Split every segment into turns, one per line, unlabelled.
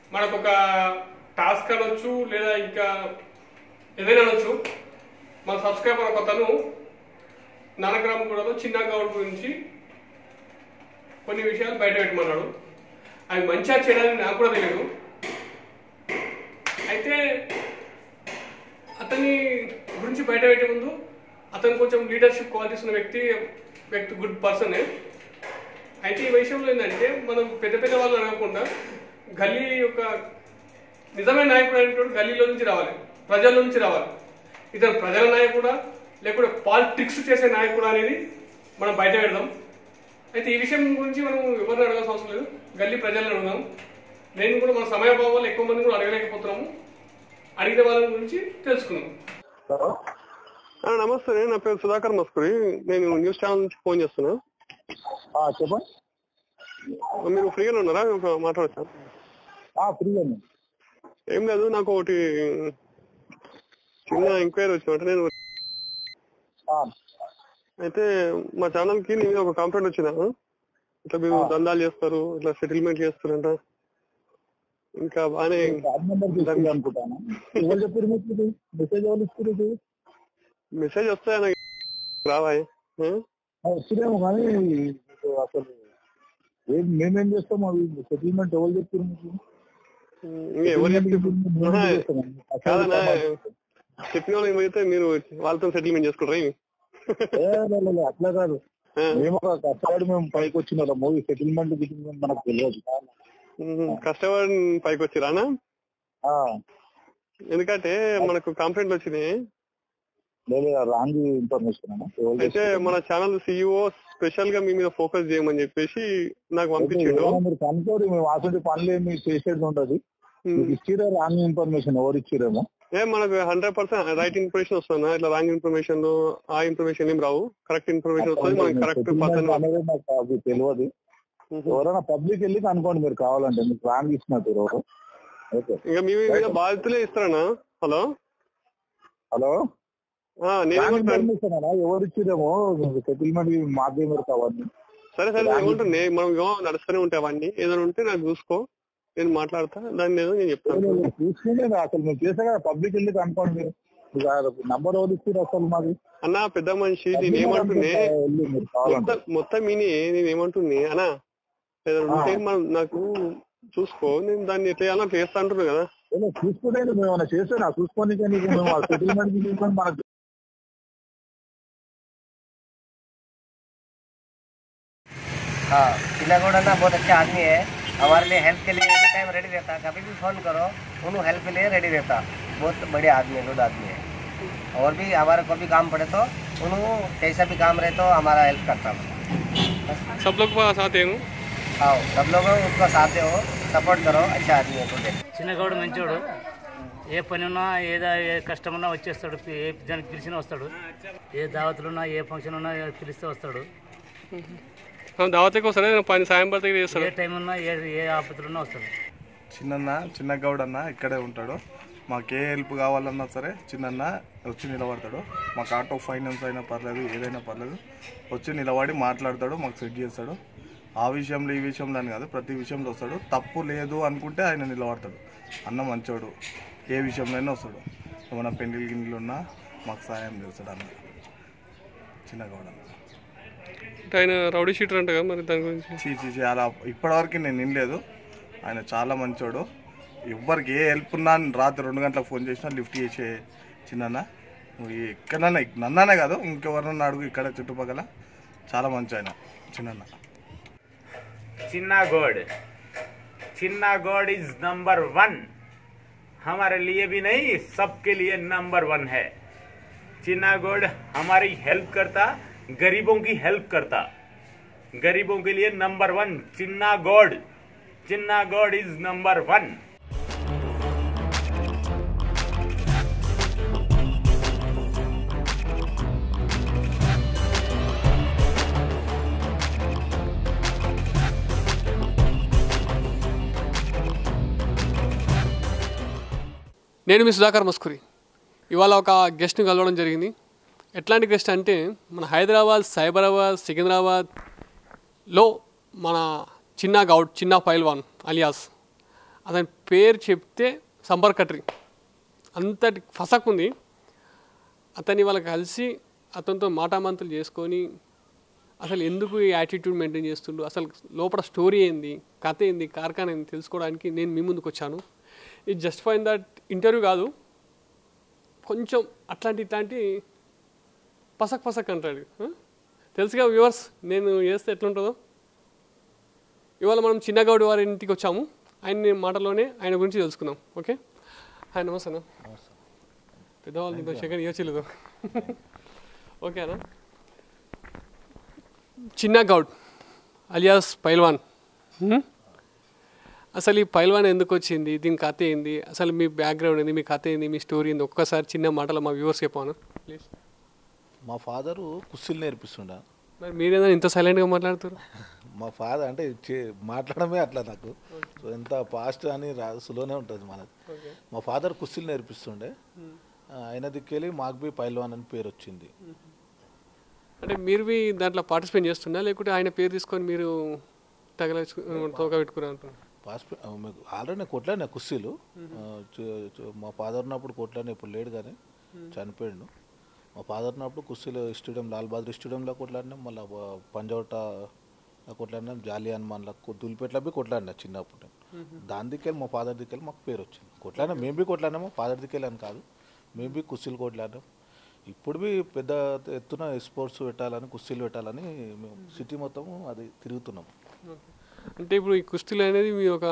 మనకు ఒక టాస్క్ అనొచ్చు లేదా ఇంకా ఏదైనా అనొచ్చు మన సబ్స్క్రైబర్ ఒక అతను నానగ్రామగూడలో చిన్న గౌడ్ గురించి కొన్ని విషయాలు బయట పెట్టమన్నాడు అవి మంచిగా చేయడానికి నాకు కూడా తెలియదు అయితే అతని గురించి బయట పెట్టే ముందు అతను కొంచెం లీడర్షిప్ క్వాలిటీస్ ఉన్న వ్యక్తి వ్యక్తి గుడ్ పర్సనే అయితే ఈ విషయంలో ఏంటంటే మనం పెద్ద పెద్ద వాళ్ళు అడగకుండా గల్లీ యొక్క నిజమైన నాయకుడు అనేటువంటి గల్లీలో నుంచి రావాలి ప్రజల నుంచి రావాలి ఇతను ప్రజల నాయకుడా లేకుంటే పాలిటిక్స్ చేసే నాయకుడా అనేది మనం బయట పెడదాం అయితే ఈ విషయం గురించి మనం ఎవరిని అడగాల్సిన అవసరం లేదు గల్లీ ప్రజలను అడుగుదాం నేను కూడా మన సమయభావాలు ఎక్కువ మంది కూడా అడగలేకపోతున్నాము అడిగిన వాళ్ళ గురించి తెలుసుకుందాం
హలో
నమస్తే నా పేరు సుధాకర్ మస్కూరి నేను న్యూస్ ఛానల్ నుంచి ఫోన్ చేస్తున్నా
ఆ, చెప్పండి
మీరు ఫ్రీగా ఉన్నారా ఒక మాట్లాడచ్చా
ఆ, ఫ్రీగా
ఏం లేదు నాకు ఒకటి చిన్న ఎంక్వైరీ వచ్చిందంటే నేను అయితే మా ఛానల్ కి నీ మీద ఒక కంప్లైంట్ వచ్చిన ఇట్లా మీరు దందాలు చేస్తారు ఇట్లా సెటిల్మెంట్ చేస్తారంట ఇంకా బాగానే
కార్డ్ నెంబర్ తీసుకుంది అనుకుంటాను ఎవరు చెప్పారు మీకు ఇది? మెసేజ్ ఎవరు ఇస్తారు ఇది?
మెసేజ్ వస్తాయని రావాయి
ఆ, వచ్చిరేమో కానీ మీకు అసలు ఏం మేమేం చేస్తాం అవి సెటిల్మెంట్ ఎవరు చెప్పారు మీకు
ఎవరు
Settlement
చెప్పి
మేమేం
ఆహా,
చేస్తాం? అసలు
కాదన్నా
సమాధానం.
చెప్పిన వాళ్ళకి పోయితే మీరు వాళ్ళతో సెటిల్మెంట్ చేసుకుంటారా ఏమి?
ఏ, లే, లే, లే, అట్లా కాదు
ఆ,
మేము ఒక కష్టపడి మేము పైకి వచ్చిన వాళ్ళం మూవీ సెటిల్మెంట్ గిటిల్మెంట్ మనకు తెలియదు
ఉమ్, కష్టపడి పైకి వచ్చిరానా
ఆ,
ఎందుకంటే మనకు కంప్లైంట్లు వచ్చినాయి
లేదు రాంగ్ ఇన్ఫర్మేషన్ అన్న ఎవరు
అయితే మన ఛానల్ సిఇఓ స్పెషల్ గా మీ మీద ఫోకస్ చేయమని చెప్పేసి నాకు పంపించిండు
ఏదైనా మీరు కనుకోరు మేము అసలు పనులు ఏమి చేసేది ఉండదు మీకు ఇచ్చిరే రాంగ్ ఇన్ఫర్మేషన్ ఎవరు ఇచ్చిరేమో
ఏ మనకు హండ్రెడ్ పర్సెంట్ రైట్ ఇన్ఫర్మేషన్ వస్తుందా ఇట్లా రాంగ్ ఇన్ఫర్మేషన్ ఆ ఇన్ఫర్మేషన్ ఏం రావు కరెక్ట్ ఇన్ఫర్మేషన్ వస్తుంది మనకి కరెక్ట్
Settlement
పర్సన్
అనేది నాకు అది తెలియదు ఎవరైనా పబ్లిక్ వెళ్ళి కనుకోండి మీరు కావాలంటే మీకు రాంగ్ ఇచ్చినట్టు ఎవరు ఓకే
ఇంకా మీ మీద బాధితులే ఇస్తారనా హలో
హలో
ఆ,
రాంగ్
నేనేమంటాను
ఇన్ఫర్మేషన్ అన్నా ఎవరు ఇచ్చిరేమో సెటిల్మెంట్ మాధ్యమం కావాలి
సరే సరే ఏమంటుంది మనం ఏమో నడుస్తూనే ఉంటాయి అవన్నీ ఏదైనా ఉంటే నాకు చూసుకో నేను మాట్లాడతా దాన్ని ఏదో నేను చెప్తాను
చూసుకుంటే అసలు మీరు చేసే కదా పబ్లిక్ వెళ్ళి కనుకోండి మీరు నంబర్ ఎవరు ఇచ్చారు అసలు మాది
అన్న పెద్ద మనిషి నేను ఏమంటున్నే
వెళ్ళి మీరు కావాలంటే
మొత్తం మొత్తం మీని నేను ఏమంటుంది అనా ఏదైనా ఉంటే మనం నాకు చూసుకో నేను దాన్ని ఎట్లా చేయాలో అట్లా చేస్తా అంటున్నాను కదా
ఏదో చూసుకుంటే మేము ఏమైనా చేస్తే చూసుకొని కానీ మేము సెటిల్మెంట్ మనకు
हाँ चिन्नागौड़ा ना बहुत अच्छा आदमी है हमारे लिए हेल्प के लिए एनी टाइम रेडी रहता है कभी भी फोन करो उन्होंने हेल्प के लिए रेडी रहता बहुत बढ़िया आदमी है गुड आदमी है और भी हमारे को भी काम पड़े तो उन्होंने कैसा भी काम रहे तो हमारा हेल्प करता
सब लोग के साथ हैं
आओ सब लोग उसका साथ दो सपोर्ट करो अच्छा आदमी है गुड है
చిన్నగౌడు మంచోడు ఏ పని ఉన్నా ఏదో ఏ కష్టం ఉన్నా వచ్చేస్తాడు ఏ దానికి పిలిచినా వస్తాడు ఏ దావతులున్నా ఏ ఫంక్షన్ ఉన్నా ఏ పిలిస్తే వస్తాడు
దావతకి వస్తారా పని సాయం పడితే
ఏ
చేస్తాడు
టైం ఉన్నా ఏ ఏ ఆపత్తులున్నా వస్తాడు
చిన్నన్న చిన్న గౌడ్ అన్న ఇక్కడే ఉంటాడు మాకు ఏ హెల్ప్ కావాలన్నా సరే చిన్నన్న వచ్చి నిలబడతాడు మాకు ఆటో ఫైనాన్స్ అయినా పర్లేదు ఏదైనా పర్లేదు వచ్చి నిలబడి మాట్లాడతాడు మాకు సెట్ చేస్తాడు ఆ విషయంలో ఈ విషయంలో అని కాదు ప్రతి విషయంలో వస్తాడు తప్పు లేదు అనుకుంటే ఆయన నిలబడతాడు అన్న మంచోడు ఏ విషయంలోనే వస్తాడు ఏమైనా పెళ్లి గిన్నెలు ఉన్నా మాకు సాయం చేస్తాడు అన్న చిన్న గౌడ్ అన్న
ఆయన రౌడీ షీటర్ అంట కదా మరి దాని గురించి
చీ చీ చీ, అలా ఇప్పటివరకు నేను వినలేదు ఆయన చాలా మంచోడు ఎవ్వరికి ఏ హెల్ప్ ఉన్నా అని రాత్రి రెండు గంటలకు ఫోన్ చేసినా లిఫ్ట్ చేసే చిన్న నువ్వు ఎక్కడన్నా నన్ననే కాదు ఇంకెవరన్నా అడుగు ఇక్కడ చుట్టుపక్కల చాలా మంచి ఆయన చిన్న
Chinna god Chinna god is number one हमारे लिए भी नहीं सबके लिए नंबर वन है चिन्ना गॉड हमारी हेल्प करता गरीबों की हेल्प करता गरीबों के लिए number one Chinna god Chinna god is number one
నేను మీ సుధాకర్ మస్కూరి ఇవాళ ఒక గెస్ట్ని కలవడం జరిగింది ఎట్లాంటి గెస్ట్ అంటే మన హైదరాబాద్ సైబరాబాద్ సికింద్రాబాద్లో మన చిన్న గౌడ్ చిన్న పైల్వాన్ అలియాస్ అతని పేరు చెప్తే సంపర్కట్రి అంతటి ఫసక్ ఉంది అతన్ని వాళ్ళకి కలిసి అతనితో మాటామంతులు చేసుకొని అసలు ఎందుకు ఈ యాటిట్యూడ్ మెయింటైన్ చేస్తుండు అసలు లోపల స్టోరీ ఏంది కథ ఏంది కార్ఖానా ఏంది తెలుసుకోవడానికి నేను మీ ముందుకు వచ్చాను ఇది జస్ట్ ఫైన్ దట్ ఇంటర్వ్యూ కాదు కొంచెం అట్లాంటి ఇట్లాంటి పసక్ పసక్ అంటాడు ఆ? తెలుసుగా వ్యూవర్స్ నేను చేస్తే ఎట్లుంటుందో ఇవాళ మనం చిన్నగౌడి వారి ఇంటికి వచ్చాము ఆయన మాటలోనే ఆయన గురించి తెలుసుకుందాం ఓకే హాయ్ నమస్తే అన్న పెద్దవాళ్ళు దీంతో సెకండ్ ఇవ్వలేదు ఓకే అన్న చిన్న గౌడ్ అలియాస్ పైల్వాన్ హ్మ్? అసలు ఈ పైల్వాన్ ఎందుకు వచ్చింది దీని కథ ఏంది అసలు మీ బ్యాక్గ్రౌండ్ ఏంది మీ కథ ఏంది మీ స్టోరీ ఏంది ఒక్కసారి చిన్న మాటలో మా వ్యూవర్స్ చెప్పాను ప్లీజ్
మా ఫాదరు కుస్సీలు నేర్పిస్తుండ
మరి మీరేదో ఇంత సైలెంట్గా మాట్లాడుతారు
మా ఫాదర్ అంటే చే- మాట్లాడమే అట్లా నాకు సో ఎంత ఫాస్ట్ అని రాదు స్లోనే ఉంటుంది మనది మా ఫాదర్ కుస్సీలు నేర్పిస్తుండే ఆ, ఆయన దిక్కెళ్ళి మాకు బి పైల్వాన్ అని పేరు వచ్చింది
అంటే మీరు బి దాంట్లో పార్టిసిపేట్ చేస్తున్నా లేకుంటే ఆయన పేరు తీసుకొని మీరు తగల తోక పెట్టుకున్నారు అంటున్నారు
పాస్ మీకు ఆల్రెడీ నేను కొట్లాడినా కుస్సీలు ఆ, చ- చ- మా ఫాదర్ ఉన్నప్పుడు కొట్లాడిన ఇప్పుడు లేడు కానీ చనిపోయాడు మా ఫాదర్ ఉన్నప్పుడు కుస్సీలు స్టేడియం లాల్ బహదూర్ స్టేడియంలో కొట్లాడినాం మళ్ళీ పంజోట కొట్లాడినాం జాలి హనుమాన్లో దులిపేట్ల బి కొట్లాడినా చిన్నప్పుడు దాని దిక్కెళ్ళి మా ఫాదర్ దిక్కెళ్ళి మాకు పేరు వచ్చింది కొట్లాడినా మేము బి కొట్లాడినాము ఫాదర్ దిక్కెళ్ళి అని కాదు మేము బి కుస్సీలు కొట్లాడినాం ఇప్పుడు బి పెద్ద ఎత్తున స్పోర్ట్స్ పెట్టాలని కుస్తీలు పెట్టాలని మేము సిటీ మొత్తం అది తిరుగుతున్నాం
అంటే ఇప్పుడు ఈ కుస్తీలు అనేది మీ ఒక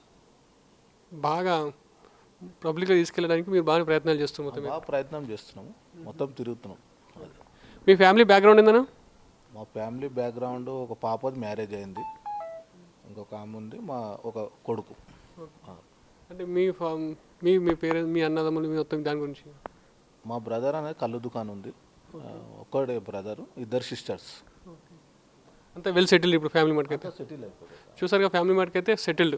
బాగా పబ్లిక్లో తీసుకెళ్ళడానికి మీరు బాగా ప్రయత్నాలు చేస్తున్నారు మొత్తం
బాగా ప్రయత్నం చేస్తున్నాము మొత్తం తిరుగుతున్నాం అది.
మీ ఫ్యామిలీ బ్యాక్గ్రౌండ్ ఏందన్నా
మా ఫ్యామిలీ బ్యాక్గ్రౌండ్ ఒక పాపది మ్యారేజ్ అయింది ఇంకొక ఆమె ఉంది మా ఒక కొడుకు ఆ.
అంటే మీ ఫామ్ మీ మీ పేరెంట్స్ మీ అన్నదమ్ములు మీ మొత్తం దాని గురించి
మా బ్రదర్ అనేది కళ్ళు దుకాణం ఉంది ఆ, ఒక్కడే బ్రదర్ ఇద్దరు సిస్టర్స్
అంతా వెల్ సెటిల్డ్ ఇప్పుడు ఫ్యామిలీ మటుకైతే
సెటిల్ అయిపోయింది
చూసారుగా ఫ్యామిలీ మటుకైతే సెటిల్డ్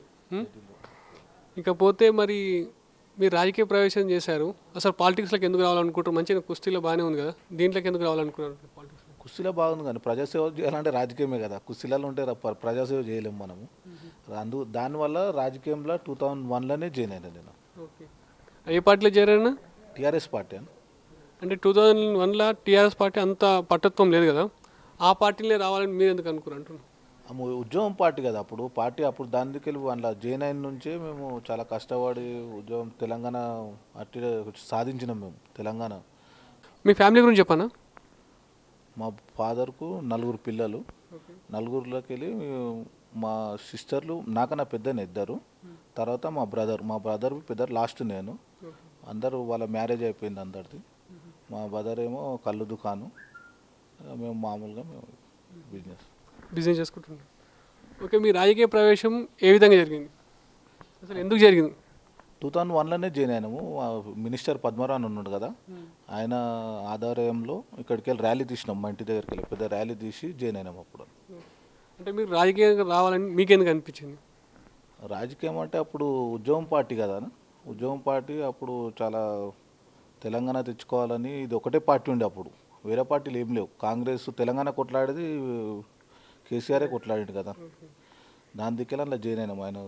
ఇకపోతే మరి మీరు రాజకీయ ప్రవేశం చేశారు అసలు పాలిటిక్స్లోకి ఎందుకు రావాలనుకుంటారు మంచిగా కుస్తీలో బాగానే ఉంది కదా దీంట్లోకి ఎందుకు రావాలనుకున్నారు పాలిటిక్స్
కుస్తీలో బాగుంది కానీ ప్రజాసేవ చేయాలంటే రాజకీయమే కదా కుస్తీలలో ఉంటే ర- ప్ర- ప్రజాసేవ చేయలేము మనము అందు దానివల్ల రాజకీయంలో టూ థౌజండ్ వన్లోనే జాయిన్ అయినా నేను
ఓకే ఏ పార్టీలో చేరారన్నా
టీఆర్ఎస్ పార్టీ అని
అంటే టూ థౌజండ్ వన్లో టీఆర్ఎస్ పార్టీ అంత పట్టత్వం లేదు కదా ఆ పార్టీలే రావాలని మీరు ఎందుకు అనుకున్నారు అంటున్నారు
ఆ ము- ఉద్యమం పార్టీ కదా అప్పుడు పార్టీ అప్పుడు దాని దగ్గర వాళ్ళ జే నైన్ నుంచే మేము చాలా కష్టపడి ఉద్యమం తెలంగాణ అట్టి సాధించినాం మేము తెలంగాణ
మీ ఫ్యామిలీ గురించి చెప్పనా
మా ఫాదర్కు నలుగురు పిల్లలు నలుగురిలోకి వెళ్ళి మా సిస్టర్లు నాకన్నా పెద్దనే ఇద్దరు తర్వాత మా బ్రదర్ మా బ్రదర్ పెద్ద లాస్ట్ నేను అందరూ వాళ్ళ మ్యారేజ్ అయిపోయింది అందరిది మా బ్రదర్ ఏమో కళ్ళు దుకాణం మేము మామూలుగా మేము బిజినెస్
బిజినెస్ చేసుకుంటున్నారు ఓకే మీ రాజకీయ ప్రవేశం ఏ విధంగా జరిగింది అసలు ఎందుకు జరిగింది
టూ థౌజండ్ వన్లోనే జాయిన్ అయినాము ఆ మినిస్టర్ పద్మరాన్ ఉన్నాడు కదా ఆయన ఆధ్వర్యంలో ఇక్కడికి వెళ్ళి ర్యాలీ తీసినాం మా ఇంటి దగ్గరికి వెళ్ళి పెద్ద ర్యాలీ తీసి జాయిన్ అయినాం అప్పుడు
అంటే మీరు రాజకీయంగా రావాలని మీకెందుకు అనిపించింది
రాజకీయం అంటే అప్పుడు ఉద్యమం పార్టీ కదా ఉద్యమం పార్టీ అప్పుడు చాలా తెలంగాణ తెచ్చుకోవాలని ఇది ఒకటే పార్టీ ఉండే అప్పుడు వేరే పార్టీలు ఏం లేవు కాంగ్రెస్ తెలంగాణ కొట్లాడేది కేసీఆరే కొట్లాడిండు కదా దాని దిక్కెళ్ళి అలా జాయిన్ అయినాం ఆయన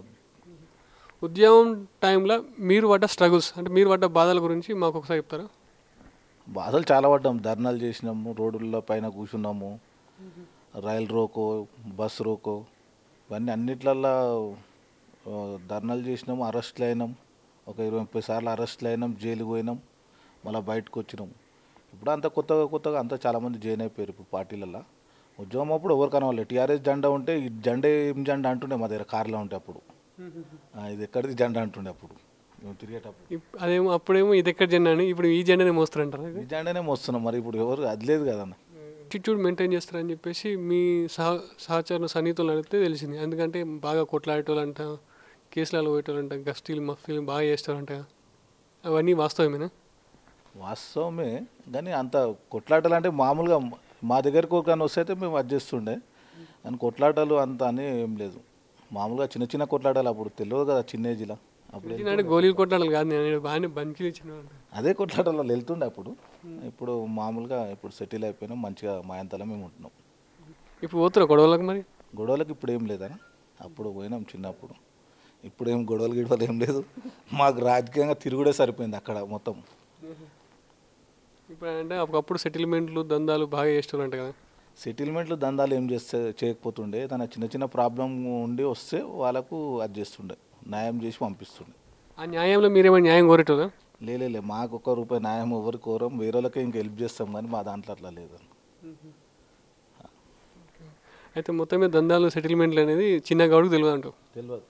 ఉద్యమం టైంలో మీరు పడ్డ స్ట్రగుల్స్ అంటే మీరు పడ్డ బాధల గురించి మాకు ఒకసారి చెప్తారా
బాధలు చాలా పడ్డాం ధర్నాలు చేసినాము రోడ్ల పైన కూర్చున్నాము రైలు రోకో బస్ రోకో ఇవన్నీ అన్నిట్లల్లో ఆ, ధర్నాలు చేసినాము అరెస్ట్లు అయినాం ఒక ఇరవై ముప్పై సార్లు అరెస్ట్లు అయినాం జైలుకి పోయినాం మళ్ళీ బయటకు వచ్చినాం ఇప్పుడు అంత కొత్తగా కొత్తగా అంతా చాలామంది జాయిన్ అయిపోయారు ఇప్పుడు పార్టీలలో ఉద్యమం అప్పుడు ఎవరు కనవాలి టీఆర్ఎస్ జెండా ఉంటే ఈ జెండా ఏం జెండా అంటుండే మా దగ్గర కార్లో ఉంటే అప్పుడు ఆ, ఇది ఎక్కడిది జెండా అంటుండే అప్పుడు మేము తిరిగేటప్పుడు
ఇప్- అదేమో అప్పుడేమో ఇది ఎక్కడ జెండా అని ఇప్పుడు ఈ జెండానే మోస్తారంటారు
ఈ జెండానే మోస్తున్నాం మరి ఇప్పుడు ఎవరు అది లేదు కదన్న
యాటిట్యూడ్ మెయింటైన్ చేస్తారని చెప్పేసి మీ సహ సహచరుల సన్నిహితులు అడిగితే తెలిసింది ఎందుకంటే బాగా కొట్లాడేటోళ్ళంట కేసులలో పోయేటోళ్ళంట గస్టీలు మఫ్టీలు బాగా చేస్తారంట అవన్నీ వాస్తవమేనా
వాస్తవమే కానీ అంత కొట్లాటలు అంటే మామూలుగా మా దగ్గరకు ఒక వస్తే అయితే మేము అది చేస్తుండే కానీ కొట్లాటలు అంత అని ఏం లేదు మామూలుగా చిన్న చిన్న కొట్లాటలు అప్పుడు తెలియదు కదా చిన్న ఏజ్లో అప్పుడు
అంటే గోళీలు కొట్లాడాలి కాదు నేను బాగానే బంకీలు ఇచ్చిన
అదే కొట్లాటలో వెళ్తుండే అప్పుడు ఇప్పుడు మామూలుగా ఇప్పుడు సెటిల్ అయిపోయినాం మంచిగా మా అంతలో మేము ఉంటున్నాం
ఇప్పుడు పోతురా గొడవలకు మరి
గొడవలకు ఇప్పుడు ఏం లేదనా అప్పుడు పోయినాం చిన్నప్పుడు ఇప్పుడు ఏం గొడవలు గిడవలు ఏం లేదు మాకు రాజకీయంగా తిరుగుడే సరిపోయింది అక్కడ మొత్తం
ఇప్పుడు అంటే ఒకప్పుడు సెటిల్మెంట్లు దందాలు బాగా చేస్తున్నట్టు కదా
సెటిల్మెంట్లు దందాలు ఏం చేస్తే చేయకపోతుండే తన చిన్న చిన్న ప్రాబ్లం ఉండి వస్తే వాళ్ళకు అది చేస్తుండే న్యాయం చేసి పంపిస్తుండే
ఆ న్యాయంలో మీరేమైనా న్యాయం కోరేటోదా
లే లే, లే మాకు ఒక్క రూపాయి న్యాయం ఎవరు కోరం వేరే వాళ్ళకి ఇంక హెల్ప్ చేస్తాం కానీ మా దాంట్లో అట్లా లేదు
అయితే మొత్తం మీద దందాలు సెటిల్మెంట్లు అనేది చిన్న గౌడుకు తెలియదు అంటావు
తెలియదు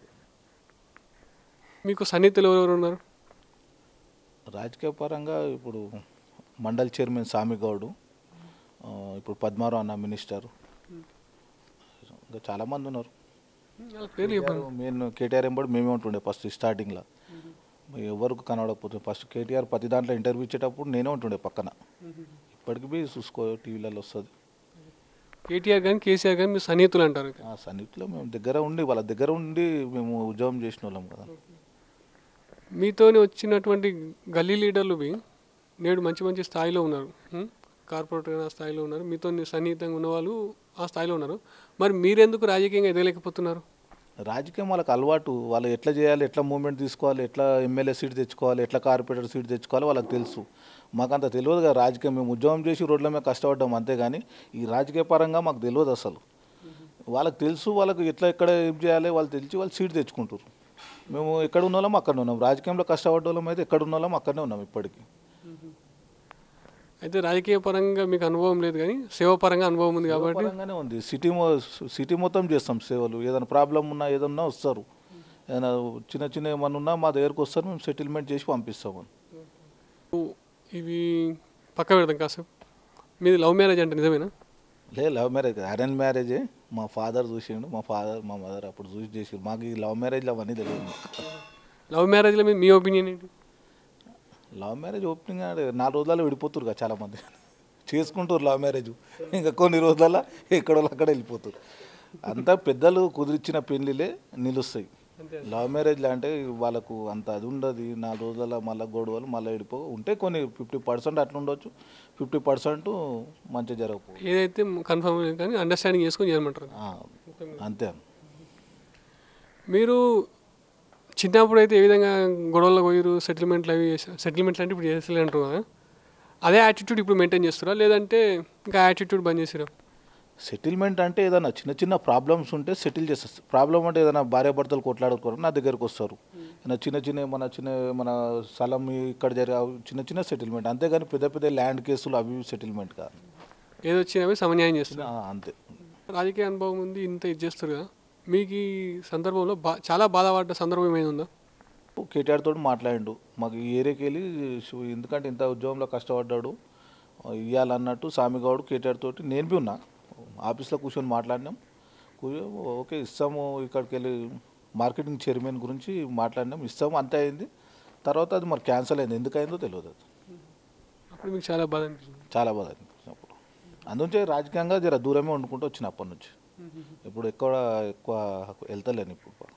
మీకు సన్నిహితులు ఎవరెవరు ఉన్నారు
రాజకీయ పరంగా ఇప్పుడు మండల్ చైర్మన్ స్వామి గౌడు ఆ, ఇప్పుడు పద్మారావు అన్న మినిస్టర్ ఇంకా చాలామంది ఉన్నారు
వాళ్ళ పేర్లు చెప్పండి
మెయిన్ కేటీఆర్ ఎంబడి మేమే ఉంటుండే ఫస్ట్ స్టార్టింగ్లో ఎవరికి కనబడకపోతుంది ఫస్ట్ కేటీఆర్ ప్రతి దాంట్లో ఇంటర్వ్యూ ఇచ్చేటప్పుడు నేనే ఉంటుండే పక్కన ఇప్పటికి బి చూసుకో టీవీలలో వస్తుంది
కేటీఆర్ కానీ కేసీఆర్ కానీ మీరు సన్నిహితులు అంటారు
ఆ సన్నిహితులో మేము దగ్గర ఉండి వాళ్ళ దగ్గర ఉండి మేము ఉద్యోగం చేసిన వాళ్ళం కదా
మీతోని వచ్చినటువంటి గల్లీ లీడర్లు బి నేడు మంచి మంచి స్థాయిలో ఉన్నారు ఉం? కార్పొరేటర్ ఆ స్థాయిలో ఉన్నారు మీతో సన్నిహితంగా ఉన్న వాళ్ళు ఆ స్థాయిలో ఉన్నారు మరి మీరెందుకు రాజకీయంగా ఎదగలేకపోతున్నారు
రాజకీయం వాళ్ళకి అలవాటు వాళ్ళు ఎట్లా చేయాలి ఎట్లా మూమెంట్ తీసుకోవాలి ఎట్లా ఎమ్మెల్యే సీట్ తెచ్చుకోవాలి ఎట్లా కార్పొరేటర్ సీట్ తెచ్చుకోవాలి వాళ్ళకి తెలుసు మాకంత తెలియదు కదా రాజకీయం మేము ఉద్యోగం చేసి రోడ్ల మీద కష్టపడ్డాం అంతేగాని ఈ రాజకీయ పరంగా మాకు తెలియదు అసలు వాళ్ళకి తెలుసు వాళ్ళకి ఎట్లా ఎక్కడ ఏం చేయాలి వాళ్ళు తెలిసి వాళ్ళు సీట్ తెచ్చుకుంటారు మేము ఎక్కడ ఉన్న వాళ్ళం అక్కడ ఉన్నాం రాజకీయంలో కష్టపడ్డ వాళ్ళం అయితే ఎక్కడ ఉన్న వాళ్ళం అక్కడనే ఉన్నాం ఇప్పటికీ
అయితే రాజకీయ పరంగా మీకు అనుభవం లేదు కానీ సేవ పరంగా అనుభవం ఉంది కాబట్టి
పరంగానే ఉంది సిటీ మొ సిటీ మొత్తం చేస్తాం సేవలు ఏదైనా ప్రాబ్లం ఉన్నా ఏదన్నా వస్తారు ఏదైనా చిన్న చిన్న ఏమన్నా ఉన్నా మా దగ్గరకు వస్తారు మేము సెటిల్మెంట్ చేసి పంపిస్తాము
ఇవి పక్క పెడదాం కాసేపు మీది లవ్ మ్యారేజ్ అంటే నిజమేనా
లే లవ్ మ్యారేజ్ కాదు అరేంజ్ మ్యారేజే మా ఫాదర్ చూసిండు మా ఫాదర్ మా మదర్ అప్పుడు చూసి చేసి మాకు ఈ లవ్ మ్యారేజ్లు అవన్నీ తెలియదు మాకు.
లవ్ మ్యారేజ్లో మీ- మీ ఒపీనియన్ ఏంటి
లవ్ మ్యారేజ్ ఓపెనింగ్ ఆడ నాలుగు రోజులలో విడిపోతారు కదా చాలామంది చేసుకుంటారు లవ్ మ్యారేజ్ ఇంకా కొన్ని రోజులలో ఎక్కడో అక్కడ వెళ్ళిపోతారు అంతా పెద్దలు కుదిరిచ్చిన పెళ్ళిలే నిలుస్తాయి లవ్ మ్యారేజ్లు అంటే వాళ్ళకు అంత అది ఉండదు నాలుగు రోజుల మళ్ళీ గొడవలు మళ్ళీ విడిపో ఉంటే కొన్ని ఫిఫ్టీ పర్సెంట్ అట్లా ఉండొచ్చు ఫిఫ్టీ పర్సెంట్ మంచిగా జరగకపో
ఏదైతే కన్ఫర్మ్ కానీ అండర్స్టాండింగ్ చేసుకొని చేయమంటారు
ఆ, అంతే
మీరు చిన్నప్పుడు అయితే ఏ విధంగా గొడవలు పోయారు సెటిల్మెంట్లు అవి సెటిల్మెంట్లు అంటే ఇప్పుడు చేస్తలే అంటారు కదా అదే యాటిట్యూడ్ ఇప్పుడు మెయింటైన్ చేస్తారా లేదంటే ఇంకా యాటిట్యూడ్ బంద్ చేసిరా
సెటిల్మెంట్ అంటే ఏదైనా చిన్న చిన్న ప్రాబ్లమ్స్ ఉంటే సెటిల్ చేస్తారు ప్రాబ్లం అంటే ఏదైనా భార్య భర్తలు కొట్లాడుకోరు నా దగ్గరకు వస్తారు ఏదైనా చిన్న చిన్న మన చిన్న మన స్థలం ఇక్కడ జరిగే అవి చిన్న చిన్న సెటిల్మెంట్ అంతేగాని పెద్ద పెద్ద ల్యాండ్ కేసులు అవి సెటిల్మెంట్ కాదు
ఏది వచ్చినా సమన్యాయం చేస్తారు
ఆ, అంతే
రాజకీయ అనుభవం ఉంది ఇంత ఇది చేస్తారు కదా మీకు ఈ సందర్భంలో బా చాలా బాధపడ్డ సందర్భం ఏమైనా ఉందా
కేటీఆర్ తోటి మాట్లాడిండు మాకు ఈ ఏరియాకి వెళ్ళి షు- ఎందుకంటే ఇంత ఉద్యోగంలో కష్టపడ్డాడు ఇవ్వాలన్నట్టు స్వామిగౌడ్ కేటీఆర్ తోటి నేను బి ఉన్నా ఆఫీస్లో కూర్చొని మాట్లాడినాం కూర్చో ఓకే ఇస్తాము ఇక్కడికి వెళ్ళి మార్కెటింగ్ చైర్మన్ గురించి మాట్లాడినాం ఇస్తాము అంతే అయింది తర్వాత అది మరి క్యాన్సిల్ అయింది ఎందుకు అయిందో తెలియదు అది
అప్పుడు మీకు చాలా బాధ అనిపించింది
చాలా బాధ అనిపించింది అప్పుడు అందుంచే రాజకీయంగా జర దూరమే వండుకుంటూ వచ్చిన అప్పటి నుంచి ఇప్పుడు ఎక్కువ ఎక్కువ వెళ్తలేను ఇప్పుడు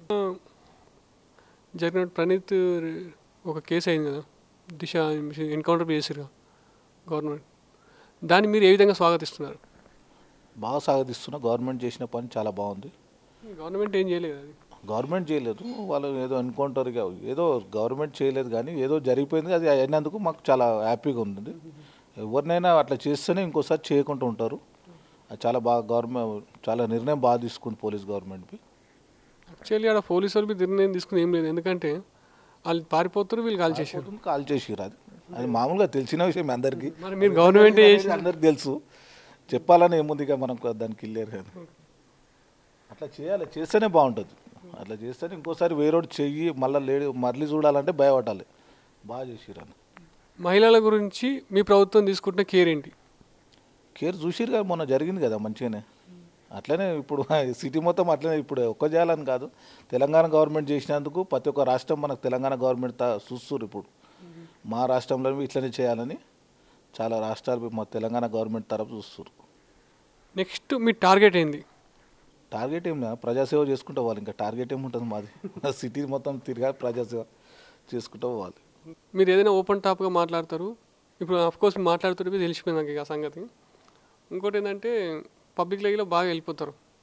జరిగిన ప్రణీత్ ఒక కేసు అయింది కదా దిశ ఎన్కౌంటర్ చేసారు కదా గవర్నమెంట్ దాన్ని మీరు ఏ విధంగా స్వాగతిస్తున్నారు
బాగా సాగతిస్తున్న గవర్నమెంట్ చేసిన పని చాలా బాగుంది
గవర్నమెంట్ ఏం చేయలేదు అది
గవర్నమెంట్ చేయలేదు వాళ్ళు ఏదో ఎన్కౌంటర్గా ఏదో గవర్నమెంట్ చేయలేదు కానీ ఏదో జరిగిపోయింది అది అయినందుకు మాకు చాలా హ్యాపీగా ఉంది ఎవరినైనా అట్లా చేస్తేనే ఇంకోసారి చేయకుండా ఉంటారు అది చాలా బాగా గవర్నమెంట్ చాలా నిర్ణయం బాగా తీసుకుంది పోలీస్ గవర్నమెంట్కి
యాక్చువల్లీ ఆడ పోలీసు వాళ్ళు నిర్ణయం తీసుకుని ఏం లేదు ఎందుకంటే వాళ్ళు పారిపోతారు వీళ్ళు కాల్ చేశారు
కాల్ చేసిరు అది అది మామూలుగా తెలిసిన విషయం అందరికీ
మరి మీరు గవర్నమెంట్ చేసి
అందరికి తెలుసు చెప్పాలని ఏముంది ఇక మనం దానికి వెళ్ళారు కానీ అట్లా చేయాలి చేస్తేనే బాగుంటుంది అట్లా చేస్తేనే ఇంకోసారి వేరేవాడు చెయ్యి మళ్ళీ లేడీ మళ్ళీ చూడాలంటే భయపడాలి బాగా చేసిరు అని
మహిళల గురించి మీ ప్రభుత్వం తీసుకుంటున్న కేర్ ఏంటి
కేర్ చూసిరు కదా మొన్న జరిగింది కదా మంచిగానే అట్లనే ఇప్పుడు సిటీ మొత్తం అట్లనే ఇప్పుడు ఒక్క చేయాలని కాదు తెలంగాణ గవర్నమెంట్ చేసినందుకు ప్రతి ఒక్క రాష్ట్రం మనకు తెలంగాణ గవర్నమెంట్ తా- చూస్తున్నారు ఇప్పుడు మా రాష్ట్రంలో ఇట్లనే చేయాలని చాలా రాష్ట్రాలు మా తెలంగాణ గవర్నమెంట్ తరపు చూస్తారు
నెక్స్ట్ మీ టార్గెట్ ఏంది
టార్గెట్ ఏం లేదు ప్రజాసేవ చేసుకుంటూ పోవాలి ఇంకా టార్గెట్ ఏముంటుంది మాది సిటీ మొత్తం తిరగాలి ప్రజాసేవ చేసుకుంటూ పోవాలి
మీరు ఏదైనా ఓపెన్ టాప్గా మాట్లాడతారు ఇప్పుడు కోర్స్ మాట్లాడుతుంటే తెలిసిపోయింది నాకు ఇక ఆ సంగతి ఇంకోటి ఏంటంటే పబ్లిక్ లైవ్లో బాగా వెళ్ళిపోతారు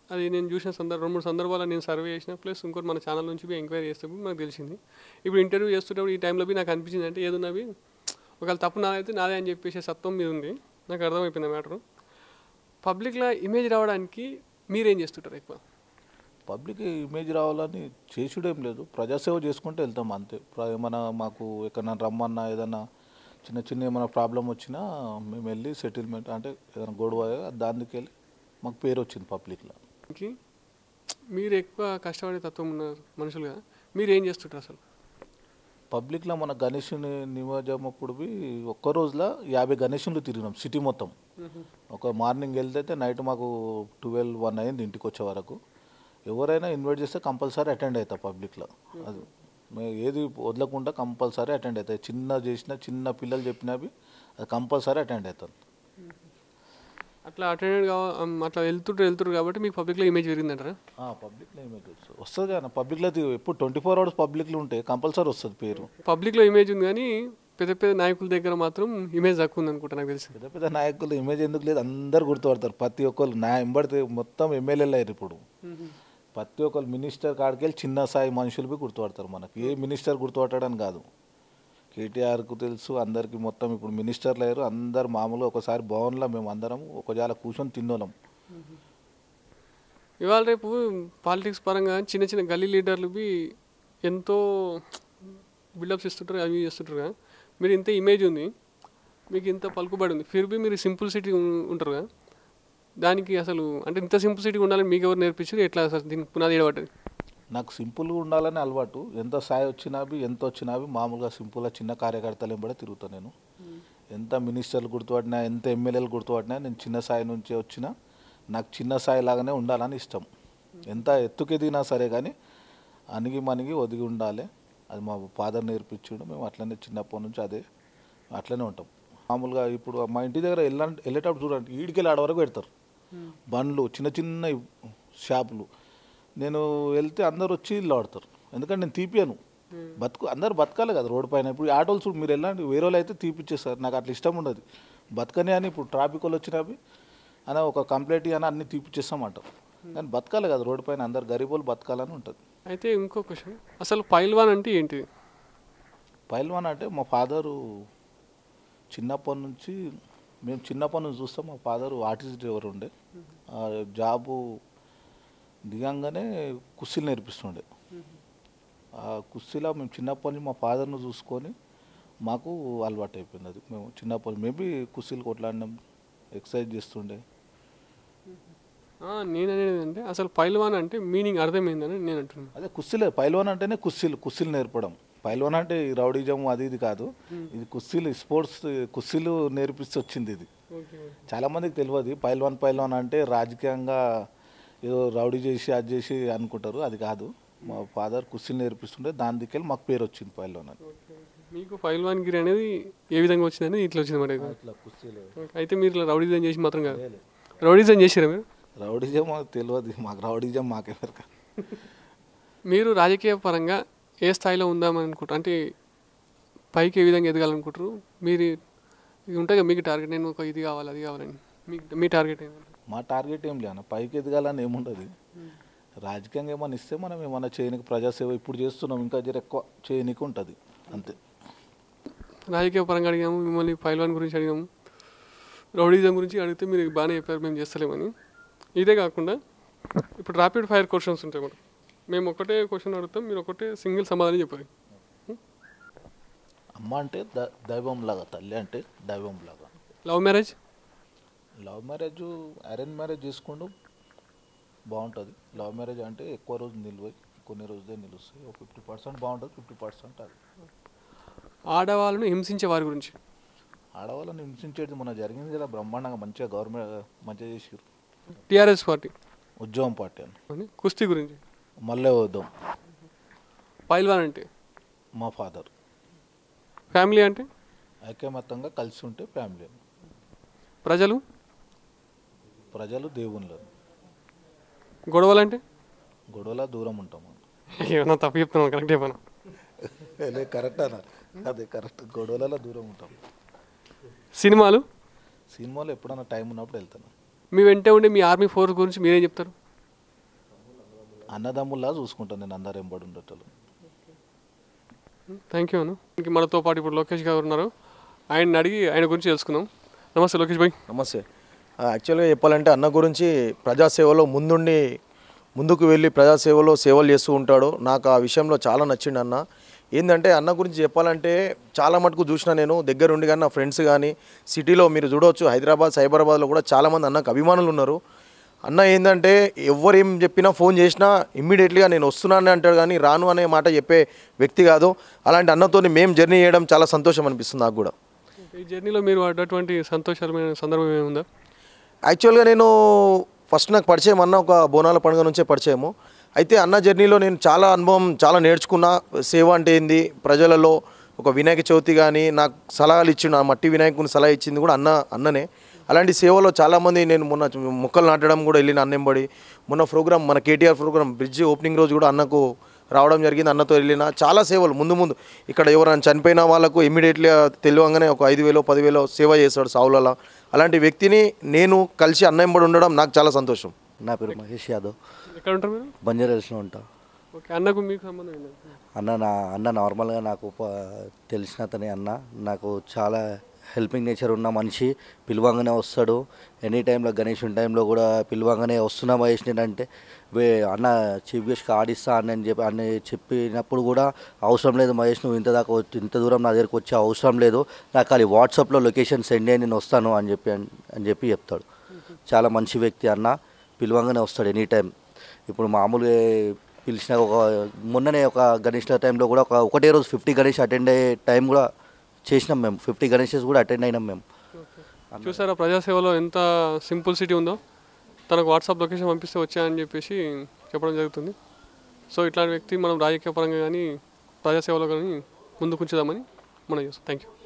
అది నేను చూసిన సందర్భం రెండు మూడు సందర్భాలు నేను సర్వే చేసిన ప్లస్ ఇంకోటి మన ఛానల్ నుంచి ఎంక్వైరీ చేసేటప్పుడు నాకు తెలిసింది ఇప్పుడు ఇంటర్వ్యూ చేస్తున్నప్పుడు ఈ టైంలో నాకు అనిపించింది అంటే ఏదున్నవి ఒకవేళ తప్పు నాదైతే నాదే అని చెప్పేసి సత్వం మీద ఉంది నాకు అర్థమైపోయింది మ్యాటర్ పబ్లిక్లో ఇమేజ్ రావడానికి మీరేం చేస్తుంటారు ఎక్కువ
పబ్లిక్ ఇమేజ్ రావాలని చేసుడేం లేదు ప్రజాసేవ చేసుకుంటూ వెళ్తాం అంతే ప్ర- ఏమైనా మాకు ఎక్కడైనా రమ్మన్నా ఏదైనా చిన్న చిన్న ఏమైనా ప్రాబ్లం వచ్చినా మేము వెళ్ళి సెటిల్మెంట్ అంటే ఏదైనా గొడవ దానికి వెళ్ళి మాకు పేరు వచ్చింది పబ్లిక్లో
కి మీరు ఎక్కువ కష్టపడే తత్వం ఉన్న మనుషులుగా మీరు ఏం చేస్తుంటారు అసలు
పబ్లిక్లో మన గణేషుని నిమజ్జనం అప్పుడు బి ఒక్క రోజులో యాభై గణేషులు తిరిగినాం సిటీ మొత్తం ఒక మార్నింగ్ వెళ్తే నైట్ మాకు ట్వెల్వ్ వన్ అయింది ఇంటికి వచ్చే వరకు ఎవరైనా ఇన్వైట్ చేస్తే కంపల్సరీ అటెండ్ అవుతా పబ్లిక్లో అది మే- ఏది వదలకుండా కంపల్సరీ అటెండ్ అవుతాయి చిన్న చేసిన చిన్న పిల్లలు చెప్పినవి అది కంపల్సరీ అటెండ్ అవుతాను
అట్లా అటెండెడ్ కావ అట్లా వెళ్తుంటారు వెళ్తుంటారు కాబట్టి మీకు పబ్లిక్లో ఇమేజ్ పెరిగిందంటారా
పబ్లిక్లో ఇమేజ్ వస్తుంది వస్తుంది కానీ పబ్లిక్లో అది ఎప్పుడు ట్వంటీ ఫోర్ అవర్స్ పబ్లిక్లో ఉంటే కంపల్సరీ వస్తుంది పేరు
పబ్లిక్లో ఇమేజ్ ఉంది కానీ పెద్ద పెద్ద నాయకుల దగ్గర మాత్రం ఇమేజ్ తక్కువ ఉంది అనుకుంటా నాకు తెలిసి
పెద్ద పెద్ద నాయకులు ఇమేజ్ ఎందుకు లేదు అందరు గుర్తుపడతారు ప్రతి ఒక్కరు నా ఎంబడితే మొత్తం ఎమ్మెల్యేలు అయ్యారు ఇప్పుడు ప్రతి ఒక్కరు మినిస్టర్ కాడికి వెళ్ళి చిన్న స్థాయి మనుషులు బి గుర్తుపడతారు మనకి ఏ మినిస్టర్ గుర్తుపట్టడానికి కాదు కేటీఆర్కు తెలుసు అందరికి మొత్తం ఇప్పుడు మినిస్టర్లు అయ్యారు అందరు మామూలుగా ఒకసారి భవన్లో మేము అందరం ఒక జాల కూర్చొని తిన్నోళ్ళం
ఇవాళ రేపు పాలిటిక్స్ పరంగా చిన్న చిన్న గల్లీ లీడర్లు బి ఎంతో బిల్డప్స్ ఇస్తుంటారు అవి చేస్తుంటారు కదా మీరు ఇంత ఇమేజ్ ఉంది మీకు ఇంత పలుకుబడి ఉంది ఫిర్ బి మీరు సింపుల్ సిటీ ఉంటారు కదా దానికి అసలు అంటే ఇంత సింపుల్ సిటీ ఉండాలని మీకు ఎవరు నేర్పించారు ఎట్లా అసలు దీనికి పునాది ఏడబడ్డది
నాకు సింపుల్గా ఉండాలని అలవాటు ఎంత స్థాయి వచ్చినా బి ఎంత వచ్చినా బి మామూలుగా సింపుల్గా చిన్న కార్యకర్తలు ఎంబడే తిరుగుతాను నేను ఎంత మినిస్టర్లు గుర్తుపడినా ఎంత ఎమ్మెల్యేలు గుర్తుపడినా నేను చిన్న స్థాయి నుంచి వచ్చినా నాకు చిన్న స్థాయి లాగానే ఉండాలని ఇష్టం ఎంత ఎత్తుకెదిగినా సరే కానీ అణిగి మణిగి ఒదిగి ఉండాలి అది మా ఫాదర్ నేర్పించాడు మేము అట్లనే చిన్నప్పటి నుంచి అదే అట్లనే ఉంటాం మామూలుగా ఇప్పుడు మా ఇంటి దగ్గర వెళ్ళ వెళ్ళేటప్పుడు చూడండి ఈడికెళ్ళి ఆడ వరకు పెడతారు బండ్లు చిన్న చిన్న షాపులు నేను వెళ్తే అందరు వచ్చి ఇల్లు ఆడతారు ఎందుకంటే నేను తీపియాను బతుకు అందరు బతకాలి కదా రోడ్డు పైన ఇప్పుడు ఈ ఆటోలు చూడు మీరు వెళ్ళండి వేరే వాళ్ళు అయితే తీపిచ్చేస్తారు నాకు అట్లా ఇష్టం ఉండదు బతకని అని ఇప్పుడు ట్రాఫిక్ వాళ్ళు వచ్చినవి అని ఒక కంప్లైంట్ అని అన్ని తీపిచ్చేస్తామంటారు కానీ బతకాలి కదా రోడ్డు పైన అందరు గరీబ్ వాళ్ళు బతకాలని ఉంటుంది
అయితే ఇంకో క్వశ్చన్ అసలు పైల్వాన్ అంటే ఏంటిది
పైల్వాన్ అంటే మా ఫాదరు చిన్నప్పటి నుంచి మేము చిన్నప్పటి నుంచి చూస్తాం మా ఫాదరు ఆర్టిస్ట్ డ్రైవర్ ఉండే ఆ జాబు దిగంగానే కుస్తీలు నేర్పిస్తుండే ఆ కుస్తీలో మేము చిన్నప్పటి నుంచి మా ఫాదర్ను చూసుకొని మాకు అలవాటు అయిపోయింది అది మేము చిన్నప్పటి మేబీ కుస్తీలు కొట్లాడినాం ఎక్సర్సైజ్ చేస్తుండే
ఆ, నేను అనేది అంటే అసలు పైల్వాన్ అంటే మీనింగ్ అర్థమైందని నేను అంటున్నాను
అదే కుస్తీలే పైల్వాన్ అంటేనే కుస్తీలు కుస్తీలు నేర్పడం పైల్వాన్ అంటే ఈ రౌడీజం అది ఇది కాదు ఇది కుస్తీలు స్పోర్ట్స్ కుస్తీలు నేర్పిస్తూ వచ్చింది ఇది
ఓకే
చాలా మందికి తెలియదు పైల్వాన్ పైల్వాన్ అంటే రాజకీయంగా ఏదో రౌడీ చేసి అది చేసి అనుకుంటారు అది కాదు మా ఫాదర్ కుస్తీలు నేర్పిస్తుంటే దాని దిక్కెళ్ళి మాకు పేరు వచ్చింది పైల్వాన్ అని
మీకు పైల్వాన్ గిరి అనేది ఏ విధంగా వచ్చిందని ఇట్లా వచ్చింది మాట
ఇట్లా కుస్తీలు
అయితే మీరు ఇలా రౌడీజం చేసి మాత్రం కాదు రౌడీజం చేసిరా మీరు
రౌడీజం మాకు తెలియదు మాకు రౌడీజం మాకెవరు కాదు
మీరు రాజకీయ పరంగా ఏ స్థాయిలో ఉందామని అనుకుంటారు అంటే పైకి ఏ విధంగా ఎదగాలనుకుంటారు మీరు ఇది ఉంటుంది కదా మీకు టార్గెట్ నేను ఒక ఇది కావాలి అది కావాలని మీ మీ టార్గెట్ ఏంటంటే
మా టార్గెట్ ఏం లేన పైకి ఎదగాలని ఏముండదు రాజకీయంగా ఏమైనా ఇస్తే మనం ఏమైనా చేయనికి ప్రజాసేవ ఇప్పుడు చేస్తున్నాం ఇంకా జర ఎక్కువ చేయనికి ఉంటుంది అంతే
రాజకీయ పరంగా అడిగాము మిమ్మల్ని పైల్వాన్ గురించి అడిగాము రౌడీజం గురించి అడిగితే మీరు బాగానే చెప్పారు మేము చేస్తలేమని ఇదే కాకుండా ఇప్పుడు ర్యాపిడ్ ఫైర్ క్వశ్చన్స్ ఉంటాయి కూడా మేము ఒకటే క్వశ్చన్ అడుగుతాం మీరు ఒకటే సింగిల్ సమాధానం చెప్పారు
అమ్మ అంటే ద దైవం లాగా తల్లి అంటే దైవం లాగా
love marriage
love marriage arrange marriage చేసుకుంటూ బాగుంటుంది లవ్ మ్యారేజ్ అంటే ఎక్కువ రోజు నిల్వై కొన్ని రోజులే నిలుస్తాయి ఒక ఫిఫ్టీ పర్సెంట్ బాగుంటుంది ఫిఫ్టీ పర్సెంట్ అది
ఆడవాళ్ళను హింసించే వారి గురించి
ఆడవాళ్ళని హింసించేది మన జరిగింది కదా బ్రహ్మాండంగా మంచిగా గవర్నమెంట్ మంచిగా చేసారు
టీఆర్ఎస్ పార్టీ
ఉద్యమం పార్టీ అని
అని కుస్తీ గురించి
మళ్ళీ వద్దాం
పైల్వాన్ అంటే
మా ఫాదర్
ఫ్యామిలీ అంటే
ఐకమత్యంగా కలిసి ఉంటే ఫ్యామిలీ అని
ప్రజలు
ప్రజలు దేవుళ్ళు
గొడవలు అంటే
గొడవల దూరం ఉంటాం
ఏమన్నా తప్పు చెప్తున్నాను కరెక్ట్ చెప్పాను
అదే కరెక్ట్ అన్న అదే కరెక్ట్ గొడవలలో దూరం ఉంటాం
సినిమాలు
సినిమాలో ఎప్పుడైనా టైం ఉన్నప్పుడు వెళ్తాను
మీ వెంటే ఉండే మీ ఆర్మీ ఫోర్స్ గురించి మీరేం చెప్తారు
అన్నదమ్ముల్లా చూసుకుంటాను నేను అందరు ఎంబడి ఉండేటోళ్ళు
థ్యాంక్ యూ అన్న ఇంక మనతో పాటు ఇప్పుడు లోకేష్ గారు ఉన్నారు ఆయన అడిగి ఆయన గురించి తెలుసుకుందాం నమస్తే లోకేష్ భాయ్
నమస్తే ఆ, యాక్చువల్గా చెప్పాలంటే అన్న గురించి ప్రజాసేవలో ముందుండి ముందుకు వెళ్ళి ప్రజాసేవలో సేవలు చేస్తూ ఉంటాడు నాకు ఆ విషయంలో చాలా నచ్చింది అన్న ఏంటంటే అన్న గురించి చెప్పాలంటే చాలా మటుకు చూసిన నేను దగ్గరుండి కానీ నా ఫ్రెండ్స్ కానీ సిటీలో మీరు చూడవచ్చు హైదరాబాద్ సైబరాబాద్లో కూడా చాలామంది అన్నకు అభిమానులు ఉన్నారు అన్న ఏంటంటే ఎవరు ఏం చెప్పినా ఫోన్ చేసినా ఇమ్మీడియట్లీగా నేను వస్తున్నాను అంటాడు కానీ రాను అనే మాట చెప్పే వ్యక్తి కాదు అలాంటి అన్నతో మేము జర్నీ చేయడం చాలా సంతోషం అనిపిస్తుంది నాకు కూడా
ఈ జర్నీలో మీరు పడ్డటువంటి సంతోషకరమైన సందర్భం ఏముందా
యాక్చువల్గా నేను ఫస్ట్ నాకు పరిచయం అన్న ఒక బోనాల పండుగ నుంచే పరిచయము అయితే అన్న జర్నీలో నేను చాలా అనుభవం చాలా నేర్చుకున్నా సేవ అంటే ఏంది ప్రజలలో ఒక వినాయక చవితి కానీ నాకు సలహాలు ఇచ్చిన మట్టి వినాయకుని సలహా ఇచ్చింది కూడా అన్న అన్ననే అలాంటి సేవలో చాలామంది నేను మొన్న మొక్కలు నాటడం కూడా వెళ్ళిన అన్నెంబడి మొన్న ప్రోగ్రామ్ మన కేటీఆర్ ప్రోగ్రామ్ బ్రిడ్జ్ ఓపెనింగ్ రోజు కూడా అన్నకు రావడం జరిగింది అన్నతో వెళ్ళిన చాలా సేవలు ముందు ముందు ఇక్కడ ఎవరైనా చనిపోయిన వాళ్ళకు ఇమ్మీడియట్లీ తెలియగానే ఒక ఐదు వేలో పదివేలో సేవ చేస్తాడు సావులలో అలాంటి వ్యక్తిని నేను కలిసి అన్నెంబడి ఉండడం నాకు చాలా సంతోషం
నా పేరు మహేష్ యాదవ్
ఎక్కడ ఉంటారు మీరు
బంజారాహిల్స్లో ఉంటా
ఓకే అన్నకు మీకు సంబంధం ఏంటి
అన్న నా అన్న నార్మల్గా నాకు ప- తెలిసిన అతనే అన్న నాకు చాలా హెల్పింగ్ నేచర్ ఉన్న మనిషి పిలవంగానే వస్తాడు ఎనీ టైంలో గణేష్ టైంలో కూడా పిలవంగానే వస్తున్నా మహేష్ నేనంటే వే అన్న చీఫ్ గెస్ట్కి ఆడిస్తా అని అని చెప్పి అని చెప్పినప్పుడు కూడా అవసరం లేదు మహేష్ నువ్వు ఇంత దాకా వచ్చి- ఇంత దూరం నా దగ్గరకు వచ్చే అవసరం లేదు నాకు అది వాట్సాప్లో లొకేషన్ సెండ్ అయ్యి నేను వస్తాను అని చెప్పి అని చెప్పి చెప్తాడు చాలా మంచి వ్యక్తి అన్న పిలవంగానే వస్తాడు ఎనీ టైం ఇప్పుడు మామూలుగా పిలిచిన ఒక మొన్ననే ఒక గణేష్ టైంలో కూడా ఒక ఒకటే రోజు ఫిఫ్టీ గణేష్ అటెండ్ అయ్యే టైం కూడా చేసినాం మేము ఫిఫ్టీ గణేషెస్ కూడా అటెండ్ అయినాం మేము
చూసారా ప్రజాసేవలో ఎంత సింపుల్ సిటీ ఉందో తనకు వాట్సాప్ లొకేషన్ పంపిస్తే వచ్చాయని చెప్పేసి చెప్పడం జరుగుతుంది సో ఇట్లాంటి వ్యక్తి మనం రాజకీయ పరంగా కానీ ప్రజాసేవలో కానీ ముందుకు ఉంచుదామని మనం చేస్తాం థ్యాంక్ యూ